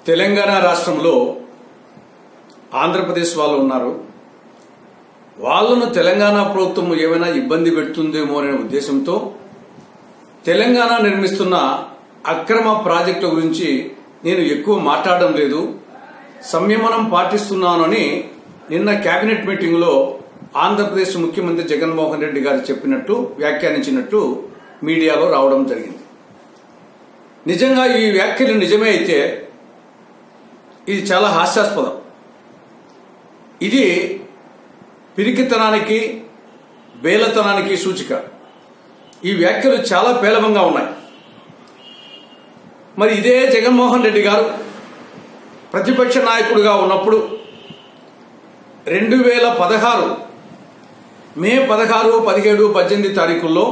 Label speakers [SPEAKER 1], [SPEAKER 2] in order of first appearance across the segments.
[SPEAKER 1] తెలంగాణ రాష్ట్రంలో ఆంధ్రప్రదేశ్ వాళ్ళు ఉన్నారు వాళ్ళను తెలంగాణ ప్రభుత్వం ఏమైనా ఇబ్బంది పెడుతుందేమో అనే ఉద్దేశంతో తెలంగాణ నిర్మిస్తున్న అక్రమ ప్రాజెక్టుల గురించి నేను ఎక్కువ మాట్లాడడం లేదు సంయమనం పాటిస్తున్నానని నిన్న కేబినెట్ మీటింగ్లో ఆంధ్రప్రదేశ్ ముఖ్యమంత్రి జగన్మోహన్ రెడ్డి గారు చెప్పినట్టు వ్యాఖ్యానించినట్టు మీడియాలో రావడం జరిగింది నిజంగా ఈ వ్యాఖ్యలు నిజమే అయితే ఇది చాలా హాస్యాస్పదం ఇది పిరికితనానికి బేలతనానికి సూచిక ఈ వ్యాఖ్యలు చాలా పేలవంగా ఉన్నాయి మరి ఇదే జగన్మోహన్ రెడ్డి గారు ప్రతిపక్ష నాయకుడిగా ఉన్నప్పుడు రెండు వేల పదహారు మే పదహారు పదిహేడు పద్దెనిమిది తారీఖుల్లో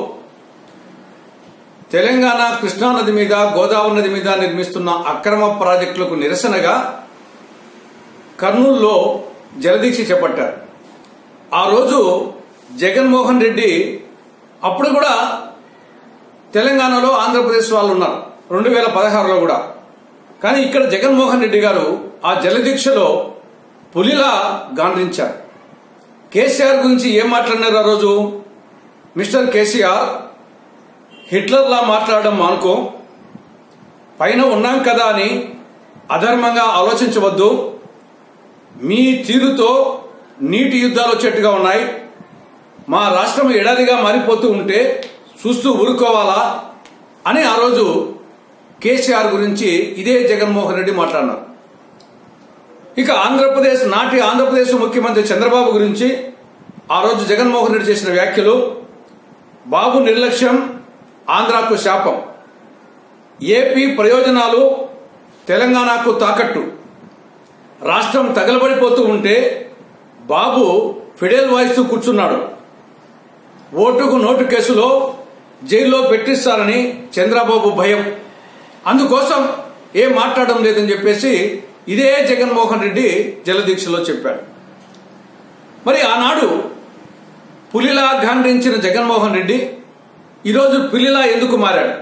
[SPEAKER 1] తెలంగాణ కృష్ణానది మీద గోదావరి నది మీద నిర్మిస్తున్న అక్రమ ప్రాజెక్టులకు నిరసనగా కర్నూలులో జలదీక్ష చేపట్టారు ఆ రోజు జగన్మోహన్ రెడ్డి అప్పుడు కూడా తెలంగాణలో ఆంధ్రప్రదేశ్ వాళ్ళు ఉన్నారు రెండు వేల పదహారులో కూడా కానీ ఇక్కడ జగన్మోహన్ రెడ్డి గారు ఆ జలదీక్షలో పులిలా గాండ్రించారు కేసీఆర్ గురించి ఏం మాట్లాడినారు ఆ రోజు మిస్టర్ కేసీఆర్ హిట్లర్లా మాట్లాడడం మానుకో పైన ఉన్నాం కదా అని అధర్మంగా ఆలోచించవద్దు మీ తీరుతో నీటి యుద్ధాలు వచ్చేట్టుగా ఉన్నాయి మా రాష్ట్రం ఎడారిగా మారిపోతూ ఉంటే చూస్తూ ఊరుకోవాలా అని ఆ రోజు కేసీఆర్ గురించి ఇదే జగన్మోహన్ రెడ్డి మాట్లాడినారు ఇక ఆంధ్రప్రదేశ్ నాటి ఆంధ్రప్రదేశ్ ముఖ్యమంత్రి చంద్రబాబు గురించి ఆ రోజు జగన్మోహన్ రెడ్డి చేసిన వ్యాఖ్యలు బాబు నిర్లక్ష్యం ఆంధ్రాకు శాపం ఏపీ ప్రయోజనాలు తెలంగాణకు తాకట్టు రాష్ట్రం తగలబడిపోతూ ఉంటే బాబు ఫిడేల్ వాయిస్తూ కూర్చున్నాడు ఓటుకు నోటు కేసులో జైల్లో పెట్టిస్తారని చంద్రబాబు భయం అందుకోసం ఏం మాట్లాడడం లేదని చెప్పేసి ఇదే జగన్మోహన్ రెడ్డి జలదీక్షలో చెప్పాడు మరి ఆనాడు పులిలా గాండ్రించిన జగన్మోహన్ రెడ్డి ఈరోజు పులిలా ఎందుకు మారాడు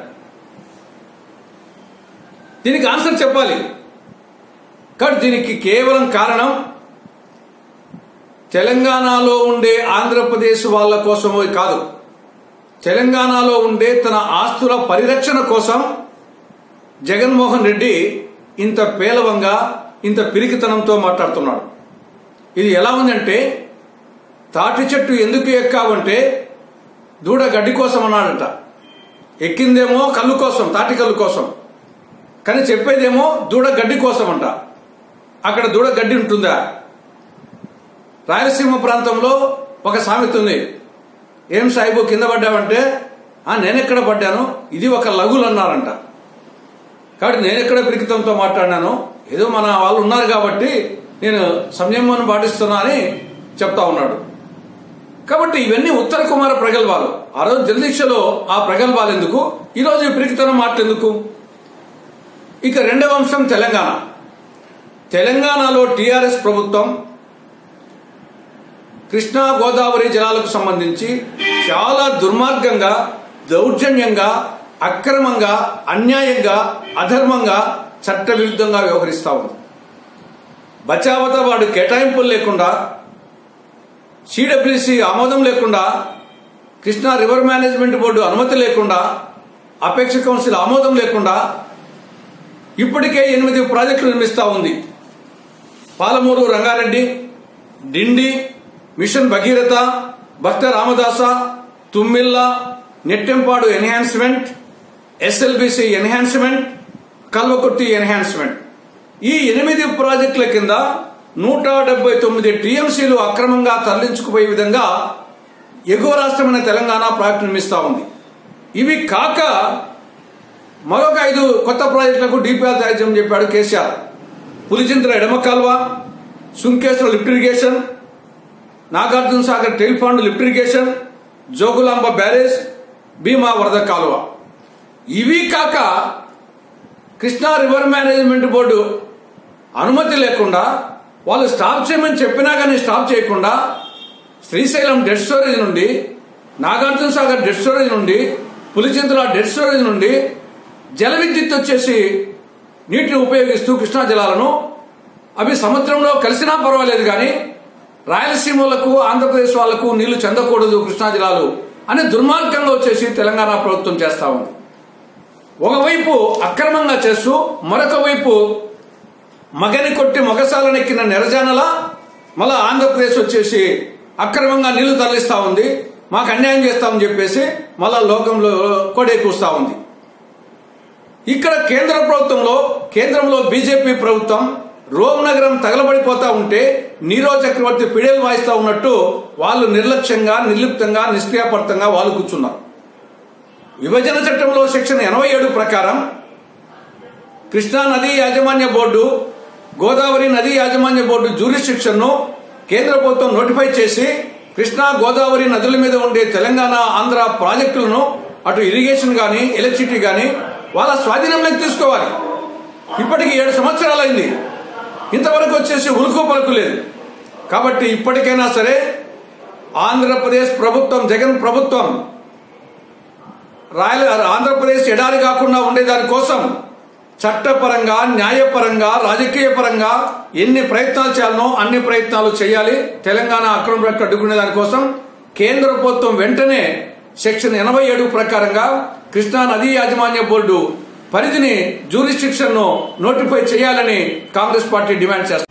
[SPEAKER 1] దీనికి ఆన్సర్ చెప్పాలి కానీ దీనికి కేవలం కారణం తెలంగాణలో ఉండే ఆంధ్రప్రదేశ్ వాళ్ళ కోసమో కాదు తెలంగాణలో ఉండే తన ఆస్తుల పరిరక్షణ కోసం జగన్మోహన్ రెడ్డి ఇంత పేలవంగా ఇంత పిరికితనంతో మాట్లాడుతున్నాడు ఇది ఎలా ఉందంటే తాటి చెట్టు ఎందుకు ఎక్కావంటే దూడ గడ్డి కోసం అన్నాడంట ఎక్కిందేమో కళ్ళు కోసం తాటి కళ్ళు కోసం కానీ చెప్పేదేమో దూడ గడ్డి కోసం అంట అక్కడ దూడ గడ్డి ఉంటుందా రాయలసీమ ప్రాంతంలో ఒక సామెత ఉంది ఏం సాయిబు కింద పడ్డావంటే "ఆ, నేనెక్కడ పడ్డాను ఇది ఒక లఘులు అన్నారంట కాబట్టి నేను ఎక్కడ పిరికితంతో మాట్లాడినాను ఏదో మన వాళ్ళు ఉన్నారు కాబట్టి నేను సంయమనం పాటిస్తున్నా అని చెప్తా ఉన్నాడు కాబట్టి ఇవన్నీ ఉత్తర కుమార ప్రగల్భాలు ఆ రోజు జలదీక్షలో ఆ ప్రగల్భాలు ఎందుకు ఈరోజు ఈ పిరికితనం మాటెందుకు ఇక రెండవ అంశం తెలంగాణ తెలంగాణలో టీఆర్ఎస్ ప్రభుత్వం కృష్ణా గోదావరి జలాలకు సంబంధించి చాలా దుర్మార్గంగా దౌర్జన్యంగా అక్రమంగా అన్యాయంగా అధర్మంగా చట్టవిరుద్ధంగా వ్యవహరిస్తా ఉంది బచావత వాడు కేటాయింపులు లేకుండా సిడబ్ల్యూసి ఆమోదం లేకుండా కృష్ణా రివర్ మేనేజ్మెంట్ బోర్డు అనుమతి లేకుండా అపేక్ష కౌన్సిల్ ఆమోదం లేకుండా ఇప్పటికే ఎనిమిది ప్రాజెక్టులు నిర్మిస్తా ఉంది Palamuru Rangareddy Dindi mission Bhagiratha Bhakta Ramadasa Thummilla Nettempadu enhancement SLBC enhancement Kalwakurthy enhancement ఈ ఎనిమిది ప్రాజెక్టుల కింద నూట డెబ్బై తొమ్మిది టీఎంసీలు అక్రమంగా తరలించుకుపోయే విధంగా ఎగువ రాష్ట్రమైన తెలంగాణ ప్రాజెక్టు నిర్మిస్తా ఉంది ఇవి కాక మరొక ఐదు కొత్త ప్రాజెక్టులకు డిపిఆర్ తయారు చేయమని చెప్పాడు కేసీఆర్ పులిచింతల ఎడమ కాల్వ Sunkeshwara lift irrigation Nagarjuna Sagar tail pond lift irrigation Jogulamba barrage Bhima వరద కాలువ ఇవి కాక కృష్ణా రివర్ మేనేజ్మెంట్ బోర్డు అనుమతి లేకుండా వాళ్ళు స్టాప్ చేయమని చెప్పినా కానీ స్టాప్ చేయకుండా శ్రీశైలం డెడ్ స్టోరేజ్ నుండి నాగార్జున సాగర్ డెడ్ స్టోరేజ్ నుండి పులిచింతల డెడ్ స్టోరేజ్ నుండి జల విద్యుత్ వచ్చేసి నీటిని ఉపయోగిస్తూ కృష్ణా జలాలను అవి సముద్రంలో కలిసినా పర్వాలేదు కానీ రాయలసీమలకు ఆంధ్రప్రదేశ్ వాళ్లకు నీళ్లు చెందకూడదు కృష్ణా జలాలు అని దుర్మార్గంగా వచ్చేసి తెలంగాణ ప్రభుత్వం చేస్తా ఉంది ఒకవైపు అక్రమంగా చేస్తూ మరొక వైపు మగని కొట్టి మగసాలనెక్కిన నెరజానల మళ్ళా ఆంధ్రప్రదేశ్ వచ్చేసి అక్రమంగా నీళ్లు తరలిస్తా ఉంది మాకు అన్యాయం చేస్తామని చెప్పేసి మళ్ళా లోకంలో కొడే కూస్తా ఉంది ఇక్కడ కేంద్ర ప్రభుత్వంలో కేంద్రంలో బీజేపీ ప్రభుత్వం రోమ్ నగరం తగలబడిపోతా ఉంటే నీరో చక్రవర్తి పిడేలు వాయిస్తా ఉన్నట్టు వాళ్ళు నిర్లక్ష్యంగా నిర్లిప్తంగా నిష్క్రియాపర్థంగా వాళ్ళు కూర్చున్నారు విభజన చట్టంలో సెక్షన్ ఎనభై ఏడు ప్రకారం కృష్ణా నదీ యాజమాన్య బోర్డు గోదావరి నదీ యాజమాన్య బోర్డు జ్యూరిస్టిక్షన్ను కేంద్ర ప్రభుత్వం నోటిఫై చేసి కృష్ణా గోదావరి నదుల మీద ఉండే తెలంగాణ ఆంధ్ర ప్రాజెక్టులను అటు ఇరిగేషన్ కానీ ఎలక్ట్రిసిటీ కానీ వాళ్ళ స్వాధీనంలోకి తీసుకోవాలి ఇప్పటికి ఏడు సంవత్సరాలైంది ఇంతవరకు వచ్చేసి ఉలుకు పలుకు లేదు కాబట్టి ఇప్పటికైనా సరే ఆంధ్రప్రదేశ్ ప్రభుత్వం జగన్ ప్రభుత్వం రాయల ఆంధ్రప్రదేశ్ ఎడారి కాకుండా ఉండేదాని కోసం చట్టపరంగా న్యాయపరంగా రాజకీయ పరంగా ఎన్ని ప్రయత్నాలు చేయాలనో అన్ని ప్రయత్నాలు చేయాలి తెలంగాణ అక్రమ అడ్డుకునే దానికోసం కేంద్ర ప్రభుత్వం వెంటనే సెక్షన్ ఎనభై ఏడు ప్రకారంగా కృష్ణా నదీ యాజమాన్య బోర్డు పరిధిని జ్యూరిస్టిక్షన్ ను నోటిఫై చేయాలని కాంగ్రెస్ పార్టీ డిమాండ్ చేస్తుంది